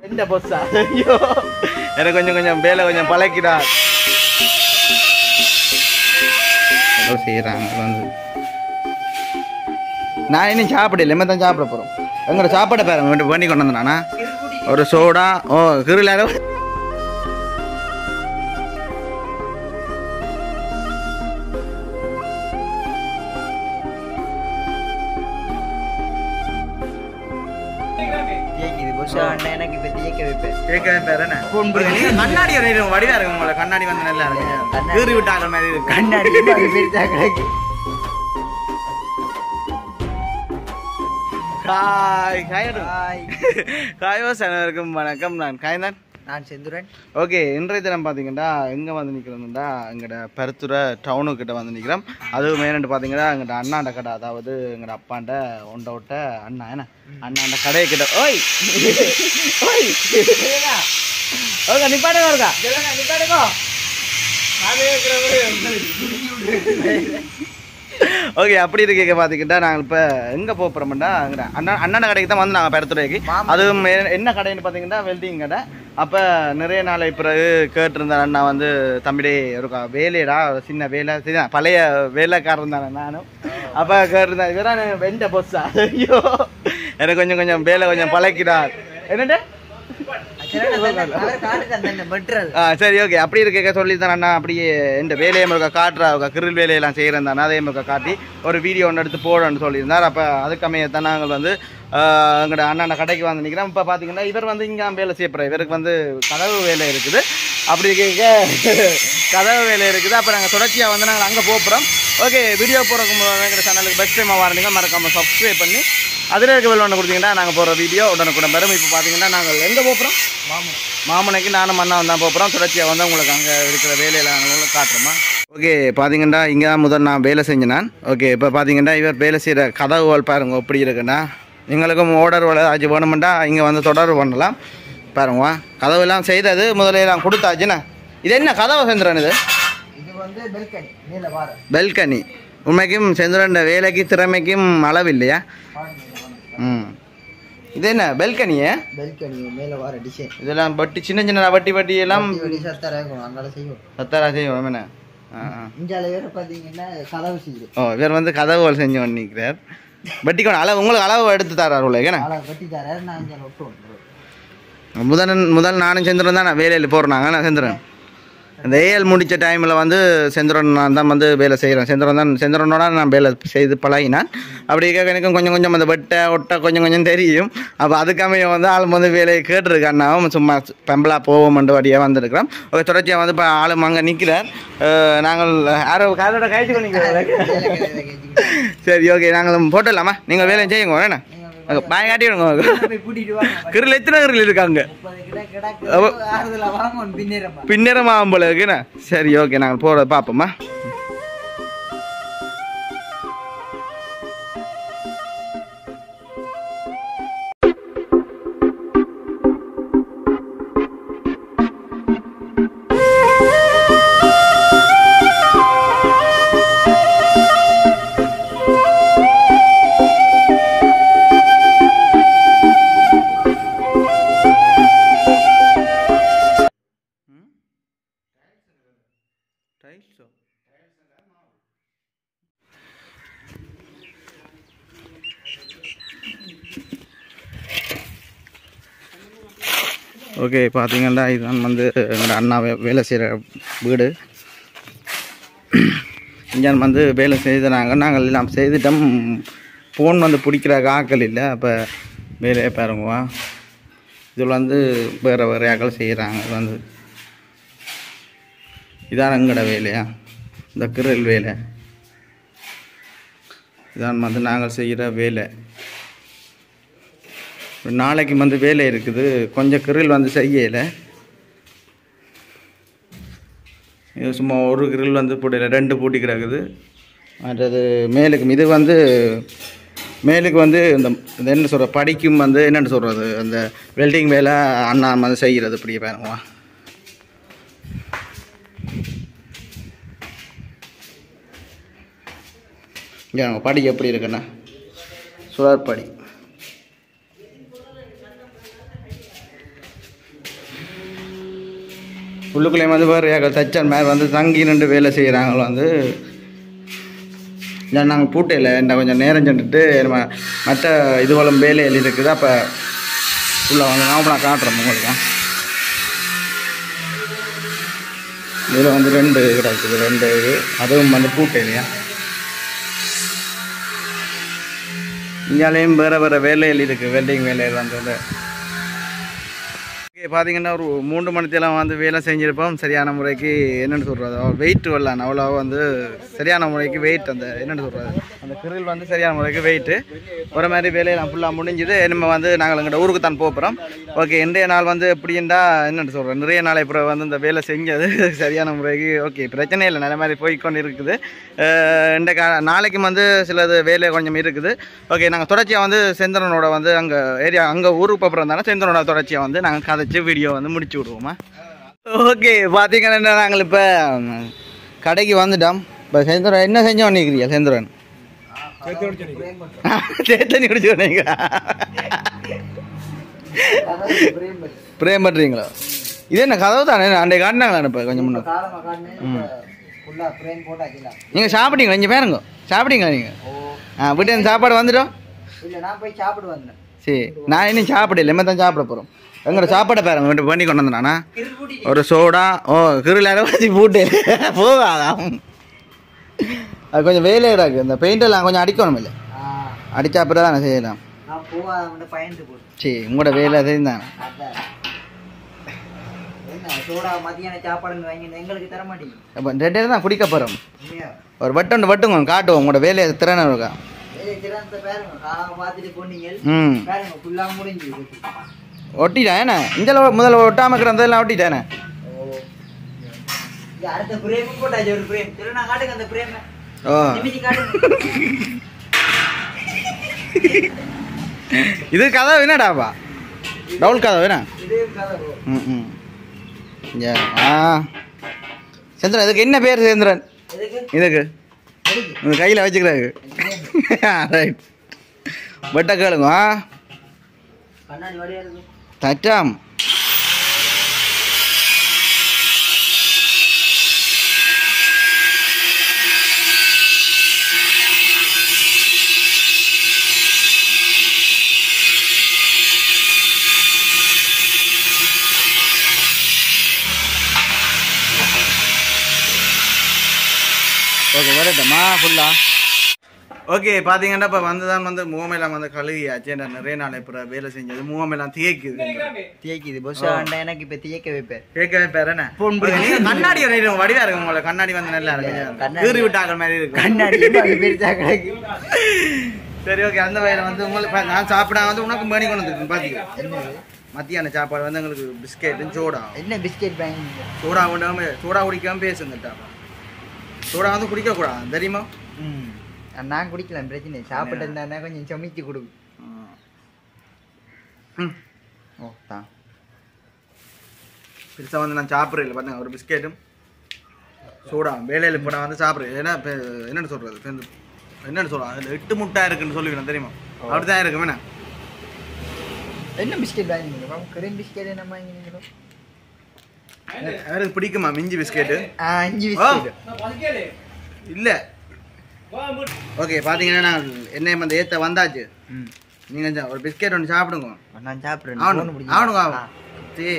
எந்த பொஸ்ஸா ஐயோ எனக்கு கொஞ்சம் கொஞ்சம் வேலை கொஞ்சம் பழக்கிடா ஏதோ செய்கிறாங்க வந்து நான் இன்னும் சாப்பிடல இனிமே தான் சாப்பிட போகிறோம் எங்களோட சாப்பாடை பாருங்க வீட்டு பண்ணி கொண்டு வந்தானா ஒரு சோடா ஓ கிருளாரோ தேய்க்குது பொஸ்ஸா அண்ணன் எனக்கு இப்போ தேய்க்க வைப்பேன் கேட்கவே பேர் என்ன கண்ணாடி ஒரு இருக்கும் வடிவா இருக்கும் உங்களை கண்ணாடி வந்து நல்லா இருக்கும் கண்ணாடி. கீறி விட்டாங்க மாதிரி இருக்கு கண்ணாடி அது பெருசா கிடக்கு காய் காய் ஹாய் காய்வாஸ் அனைவருக்கும் வணக்கம் நான் காய்தான் நான் செந்துரன் ஓகே இன்றைய தினம் பார்த்தீங்கன்னா எங்கே வந்து நிற்கிறோம்னா எங்களோட பருத்துறை டவுனுக்கிட்ட வந்து நிற்கிறோம் அதுவும் மெயின்ட்டு பார்த்தீங்கன்னா எங்கள்ட அண்ணாண்ட கடை அதாவது எங்களோட அப்பாண்ட ஒண்ட விட்ட அண்ணா என்ன அண்ணாண்ட கடையை கிட்ட ஓய் ஓய் ஓகே நிப்பாடுங்க இருக்கா ஓகே அப்படி இருக்க பார்த்துக்கிட்டா நாங்கள் இப்போ எங்கே போகிறோம்னா அங்கே அண்ணா அண்ணாண்ட கடைக்கு தான் வந்து நாங்கள் பெருத்துறைக்கு அதுவும் மெ- என்ன கடைன்னு பார்த்தீங்கன்னா வெல்டிங் கடை அப்போ நிறைய நாளை பிறகு கேட்டிருந்தேன் அண்ணா வந்து தம்பிடே ஒரு க- வேலையடா ஒரு சின்ன வேலை சரி பழைய வேலைக்காரன் தானே நானும் அப்போ கேட்டிருந்தேன் இவரான வெண்ட பொஸ்ஸா ஐயோ எனக்கு கொஞ்சம் கொஞ்சம் வேலை கொஞ்சம் பழக்கிடா என்னட்டு பட்டுறது ஆ சரி ஓகே அப்படி இருக்க சொல்லி தான் அண்ணா அப்படியே இந்த வேலையை முழுக்க காட்டுறா கிரில் வேலையெல்லாம் செய்கிறேன் தானே அதே முழுக்க காட்டி ஒரு வீடியோ ஒன்று எடுத்து போடணும்னு சொல்லியிருந்தார் அப்போ அதுக்கமைய தான் நாங்கள் வந்து எங்களோட அண்ணா கடைக்கு வந்து நிற்கிறோம் இப்போ பார்த்தீங்கன்னா இவர் வந்து இங்கே வேலை செய்யப்படுற இவருக்கு வந்து கதவு வேலை இருக்குது அப்படி இருக்க கதவு வேலை இருக்குது அப்போ நாங்கள் தொடர்ச்சியாக வந்து நாங்கள் அங்கே போகிறோம் ஓகே வீடியோ போகிறக்கு எங்கள் சேனலுக்கு பெஸ்ட் டைமாக வரணுங்க மறக்காமல் சப்ஸ்கிரைப் பண்ணி அதில் இருக்க வெள்ள ஒன்று கொடுத்தீங்கன்னா நாங்கள் போகிற வீடியோ உடனுக்குடன் வரும் இப்போ பார்த்தீங்கன்னா நாங்கள் எங்கே போகிறோம் மாமனைக்கு நானும் அண்ணாவும் தான் போகிறோம் தொடர்ச்சியாக வந்து உங்களுக்கு அங்கே இருக்கிற வேலையில் நாங்கள் உங்களுக்கு காட்டுறோமா ஓகே பார்த்தீங்கன்னா இங்கே தான் முதல் நான் வேலை செஞ்சேன் நான் ஓகே இப்போ பார்த்தீங்கன்னா இவர் வேலை செய்கிற கதவுகள் பாருங்க எப்படி இருக்குன்னா எங்களுக்கும் ஓர்டர் ஆச்சு வேணுமெண்டா இங்கே வந்து தொடர்பு பண்ணலாம் பாருங்க கதவுலாம் செய்தது முதல்ல நான் கொடுத்தாச்சுண்ணா இது என்ன கதவு செந்துறன் இது இது வந்து பெல்கனி மேல வார பெல்கனி உண்மைக்கும் செந்துரன் வேலைக்கு திறமைக்கும் அளவு இல்லையா ம் இது என்ன பெல்கனியே பெல்கனி மேல வார டிசைன் இதெல்லாம் வட்டி சின்ன சின்ன வட்டி வட்டி எல்லாம் வடி சத்தரா இருக்கும் அங்கால செய்யும் சத்தாரா செய்வோம் என்ன ஆ ஆ. இஞ்சால வேற பாத்தீங்கன்னா கதவு செய்யுது ஓ இவர் வந்து கதவுகள் செஞ்சு பண்ணிக்கிறார் வட்டிக்கணும் அளவு உங்களுக்கு அளவு எடுத்து தரார் உங்களுக்கு என்ன ஆளை வெட்டி தராரு நான் இஞ்சால விட்டு விட்டுருவேன் முதல் முதல் நானும் செந்திரன் தான் நான் வேலையில் போடுறாங்க நான் செந்திரன் இந்த ஏஎல் முடித்த டைமில் வந்து செந்திரன் நான் தான் வந்து வேலை செய்கிறேன் செந்திரன் தான் செந்திரனோட நான் வேலை செய்து பழகினேன் அப்படி இருக்க எனக்கும் கொஞ்சம் கொஞ்சம் அந்த வெட்டை ஒட்டை கொஞ்சம் கொஞ்சம் தெரியும் அப்போ அதுக்காமைய வந்து ஆள் வந்து வேலையை கேட்டிருக்கேன் அண்ணாவும் சும்மா பெம்பலாக போவோம்ன்ற வழியாக வந்திருக்கிறோம் ஒரு தொடர்ச்சியாக வந்து இப்போ ஆளும் அங்கே நிற்கிறார் நாங்கள் யாரோ காரோட கைச்சு பண்ணிக்கிறோம் சரி ஓகே நாங்கள் போட்டுடலாமா நீங்கள் வேலையை செய்யுங்க என்ன பாய் காட்டி விடுங்க போய் கூட்டிட்டு வாங்க கிரில் எத்தனை கிரில் இருக்காங்க முப்பது கிலோ கிடக்கு அவ- ஆறுதல வாங்க ஒன்று பின்னேறப்பா பின்னரமா போல இருக்குண்ணா சரி ஓகே நாங்கள் போகிறத பார்ப்போமா ஓகே பார்த்தீங்கன்னா இதுதான் வந்து எங்களோட அண்ணா வே- வேலை செய்கிற வீடு இங்கே வந்து வேலை செய்தாங்க நாங்கள் எல்லாம் செய்துட்டோம் ஃபோன் வந்து பிடிக்கிற ஆக்கள் இல்லை அப்போ வேலையை பாருங்கவா இதில் வந்து வேறு வேறு ஆக்கள் செய்கிறாங்க இது வந்து இதான் எங்களோட வேலையா இந்த கிரில் வேலை இதான் வந்து நாங்கள் செய்கிற வேலை ஒரு நாளைக்கு வந்து வேலை இருக்குது கொஞ்சம் கிரில் வந்து செய்யலை இது சும்மா ஒரு கிரில் வந்து போடல ரெண்டு பூட்டி கிடக்குது மற்றது மேலுக்கு இது வந்து மேலுக்கு வந்து இந்த இந்த என்ன சொல்கிற படிக்கும் வந்து என்னென்னு சொல்கிறது அந்த வெல்டிங் வேலை அண்ணா வந்து செய்கிறது இப்படியே பாருங்க இங்கே அவங்க படி எப்படி இருக்குண்ணா சுழற்படி உள்ளுக்குள்ளேயும் வந்து வேறு தச்சன் மேலே வந்து தங்கி நின்று வேலை செய்கிறாங்களோ வந்து இல்லை நாங்கள் பூட்டையில் இந்த கொஞ்சம் நேரம் சென்றுட்டு நம்ம மற்ற இதுவெல்லாம் வேலையில் இருக்குது அப்போ உள்ள வந்து நான் நான் காட்டுறேன் உங்களுக்கு இதில் வந்து ரெண்டு கிடக்குது ரெண்டு இது அதுவும் வந்து பூட்டையிலையா இங்காலேயும் வேறு வேறு வேலைகள் இருக்குது வெல்டிங் வேலைகள் வந்து இந்த ஓகே பார்த்தீங்கன்னா ஒரு மூன்று மணித்தெல்லாம் வந்து வேலை செஞ்சுருப்போம் சரியான முறைக்கு என்னென்னு சொல்கிறது வெயிட் வரலாம் அவ்வளோ வந்து சரியான முறைக்கு வெயிட் அந்த என்னென்னு சொல்கிறது அந்த கிரில் வந்து சரியான முறைக்கு வெயிட்டு ஒரு மாதிரி வேலையெல்லாம் ஃபுல்லாக முடிஞ்சுது நம்ம வந்து நாங்கள் எங்கள்கிட்ட ஊருக்கு தான் போகிறோம் ஓகே இன்றைய நாள் வந்து எப்படின்னா என்னென்னு சொல்கிறேன் நிறைய நாளை அப்புறம் வந்து இந்த வேலை செஞ்சது சரியான முறைக்கு ஓகே பிரச்சனை இல்லை நல்ல மாதிரி போய்க்கொண்டு இருக்குது அஹ் இந்த கா நாளைக்கும் வந்து சிலது வேலை கொஞ்சம் இருக்குது ஓகே நாங்கள் தொடர்ச்சியாக வந்து செந்தரனோட வந்து அங்கே ஏரியா அங்கே ஊருக்கு போகிறோம் தானே செந்தரனோட தொடர்ச்சியாக வந்து நாங்கள் கதைச்சு வீடியோ வந்து முடிச்சு விடுவோமா ஓகே பார்த்தீங்கன்னா நாங்கள் இப்போ கடைக்கு வந்துட்டோம் இப்போ செந்தரன் என்ன செஞ்சோம் நிற்கிறீங்க செந்தரன் சேத்தனி குடிச்சு வந்தீங்களா பிரேம் பண்ணுறீங்களா இது என்ன கதவு தானே அன்றைய காட்டினாங்களா இப்போ கொஞ்சம் முன்னே காலமா காட்டுனேன் ஃபுல்லாக ஃப்ரேம் போட்டாச்சுல நீங்கள் சாப்பிட்டீங்களா இங்கே பேருங்க சாப்பிட்டீங்களா நீங்கள் ஓ ஆ வீட்டு வந்து சாப்பாடு வந்துட்டோம் இல்லை நான் போய் சாப்பிட வந்தேன் சரி நான் இன்னும் சாப்பிடல இனிமே தான் சாப்பிட போகிறோம் எங்களோட சாப்பாடை பாருங்க வீட்டு பண்ணி கொண்டு வந்தானா கிரு பூட்டி ஒரு சோடா ஓ கிருள் வச்சு போட்டு போகாதான் அது கொஞ்சம் வேலையாக இருக்குது இந்த பெயிண்ட் எல்லாம் கொஞ்சம் அடிக்கணும் இல்லை ஆ அடிச்சா அப்புறம் தானே செய்யலாம் நான் போகாத அவன்கிட்ட பயந்து போட்டு சரி உங்களோட வேலை தெரிந்தானே அதான் என்ன சோடா மதியான சாப்பாடுங்க வாங்கி எங்களுக்கு தர மாட்டீங்க அப்போ ரெண்டு தான் குடிக்க போகிறோம் உண்மையா ஒரு வட்டம் வட்டுங்க காட்டுவோம் உங்களோட வேலையை திறனை இருக்கா ஏய் திறந்த பாருங்க காலாம பார்த்துட்டு போனீங்க ம் பாருங்க ஃபுல்லாக முடிஞ்சு ஒட்டிட்டேன் என்ன இந்த முதல்ல ஒட்டாம இருக்கிறதெல்லாம் ஒட்டிட்டேனே ஓ இது அடுத்த பிரேமும் போட்டாச்சு ஒரு பிரேம் திருநா காட்டுங்க அந்த பிரேம் ஓ நிமிஷம் காட்டுங்க இது கதவு என்னடாப்பா டவுல் கதவு என்ன இதே கதை bro. ம் ம் ஏ ஆ சந்திரன் இதுக்கு என்ன பேர் சேந்திரன் எதுக்கு இதுக்கு எதுக்கு இந்த கையில் வச்சுக்கிறாரு ரைட் பட்ட கேளுங்க ஆ கண்ணாடி வழியா இருக்கு தச்சாம் ஓகே வரட்டுமா ஃபுல்லா ஓகே பார்த்தீங்கன்னா இப்போ வந்து தான் வந்து முகமெல்லாம் வந்து கழுவியாச்சு நான் நிறைய நாள் இப்போ வேலை செஞ்சது முகமெல்லாம் தேய்க்குது தேய்க்குது பொஸ் ஆண்டா எனக்கு இப்போ தேய்க்க வைப்பேன் கேட்கவே பேர் என்ன போன் பண்ணி. நீங்க கண்ணாடி வரையில வடிவா இருக்கு உங்களை கண்ணாடி வந்து நல்லா இருக்கு கண்ணாடி. கீறி விட்டாங்க மாதிரி இருக்கு கண்ணாடி அது பெருசா கிடக்கு சரி ஓகே அந்த வகையில வந்து உங்களுக்கு பா- நான் சாப்பிட வந்து உனக்கு மணி கொண்டு வந்துருக்கு பாத்தீங்க என்னது மத்தியான சாப்பாடு வந்து எங்களுக்கு பிஸ்கெட்டும் சோடா என்ன பிஸ்கெட் வாங்கி சோடா கொண்டாம சோடா குடிக்காம பேசுங்கட்டா சோடா வந்து குடிக்க கூடாது தெரியுமா ம் நான் குடிக்கலாம் பிரச்சனை சாப்பிட்டு இருந்தா கொஞ்சம் சமைச்சு கொடுக்கும் ம். ஓ தான் பெருசா வந்து நான் சாப்பிட்றேன் பாருங்க ஒரு பிஸ்கெட்டும் சோடா வேலையில் இப்போ நான் வந்து சாப்பிட்றேன் ஏன்னா இப்போ என்னென்னு சொல்றது இப்ப இந்த- என்னென்னு சொல்றேன் அதில் எட்டு முட்டை இருக்குன்னு சொல்லுவேன் தெரியுமா அப்படிதான் இருக்கும் என்ன என்ன பிஸ்கெட் வாங்கினீங்க கிரீம் பிஸ்கெட் என்ன வாங்கினீங்க யாருக்கு பிடிக்குமா மிஞ்சி பிஸ்கெட்டு ஆ அஞ்சு ஆ. பிஸ்கெட் இல்லை ஓகே பார்த்தீங்கன்னா நான் என்ன அந்த ஏத்த வந்தாச்சு ம் நீங்கள் ஒரு பிஸ்கெட் ஒன்று சாப்பிடுங்க நான் சாப்பிட்றேன் ஆகணும் ஆகணுங்க சரி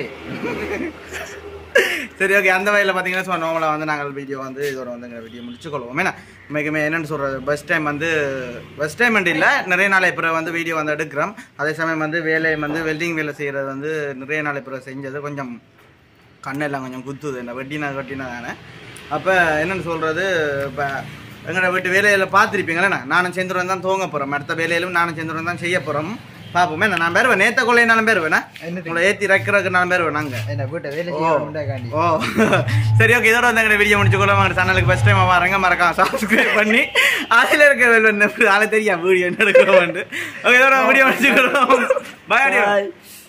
சரி ஓகே அந்த வகையில் பார்த்தீங்கன்னா ஸோ நார்மலாக வந்து நாங்கள் வீடியோ வந்து இதோட வந்து எங்கள் வீடியோ முடிச்சுக்கொள்வோம் ஏன்னா இன்னைக்குமே என்னென்னு சொல்கிறது பஸ் டைம் வந்து பஸ் டைம் இல்லை நிறைய நாள் இப்போ வந்து வீடியோ வந்து எடுக்கிறோம் அதே சமயம் வந்து வேலை வந்து வெல்டிங் வேலை செய்கிறது வந்து நிறைய நாள் இப்போ செஞ்சது கொஞ்சம் கண்ணெல்லாம் கொஞ்சம் குத்துது இந்த வெட்டினா வெட்டினா தானே அப்போ என்னென்னு சொல்கிறது இப்போ எங்களோட வீட்டு வேலையில் பார்த்துருப்பீங்களே நானும் சேர்ந்துருவேன் தான் தூங்க போகிறோம் அடுத்த வேலையிலும் நானும் சேர்ந்துருவேன் தான் செய்ய போகிறோம் பார்ப்போமே நான் பேருவேன் நேற்ற கொள்ளையினாலும் பேருவேனா என்னது? உங்களை ஏற்றி இறக்குறதுக்கு நான் பேருவேன் நாங்கள் என்ன வீட்டை வேலை ஓ. செய்ய காண்டி ஓ சரி ஓகே இதோட வந்து எங்க வீடியோ முடிச்சுக்கொள்ள உங்க சேனலுக்கு ஃபர்ஸ்ட் டைம் வரங்க மறக்காம சப்ஸ்கிரைப் பண்ணி அதில் இருக்க வெல்வென் ஆளை தெரியா வீடியோ என்ன எடுக்கிறோம் ஓகே இதோட வீடியோ முடிச்சுக்கிறோம் பாய் Bye.